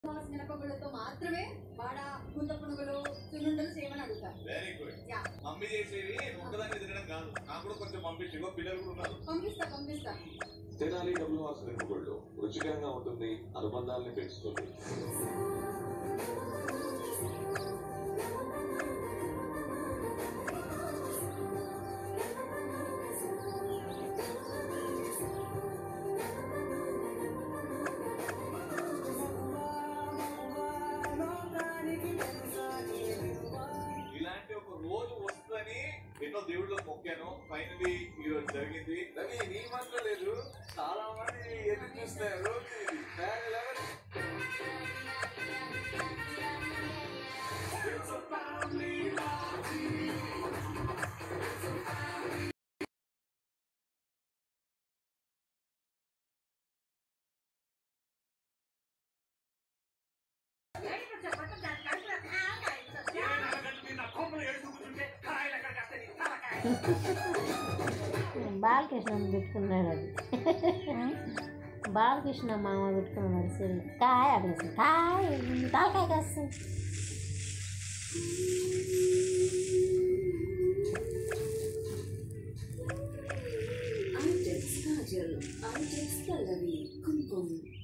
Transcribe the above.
Mass మినపగుళ్ళతో మాత్రమే వాడ గుంత పునుగులు సున్నుండలు చేయమని అడుగుతారు వెరీ గుడ్ యా మమ్మీ చేసేవి ఒక్కదాన్ని తినడం కాదు నాకు కూడా కొంచెం పంపించు ఇగో పిల్లలు కూడా ఉన్నారు పంపిస్తా పంపిస్తా తెనాలి డబ్ల్యూ హాస్ మినపగుళ్ళు రుచికరంగా ఉంటుంది అనుబంధాలని పెంచుతుంది ఇలాంటి ఒక రోజు వస్తుందని ఎన్నో దేవుళ్ళు మొక్కాను ఫైనలీ ఈ రోజు జరిగింది రవి నీ మాత్రం లేదు చాలా మంది ఎదురు చూస్తారు రోజు ఇది వేరే level. బాలకృష్ణ పెట్టుకున్నాడు అది బాలకృష్ణ మామ పెట్టుకున్నాడు సరే కాయ అక్కడ కాయ తాలకాయ కాస్తుంది Artex Kajal, Artex Pallavi, Kumkum,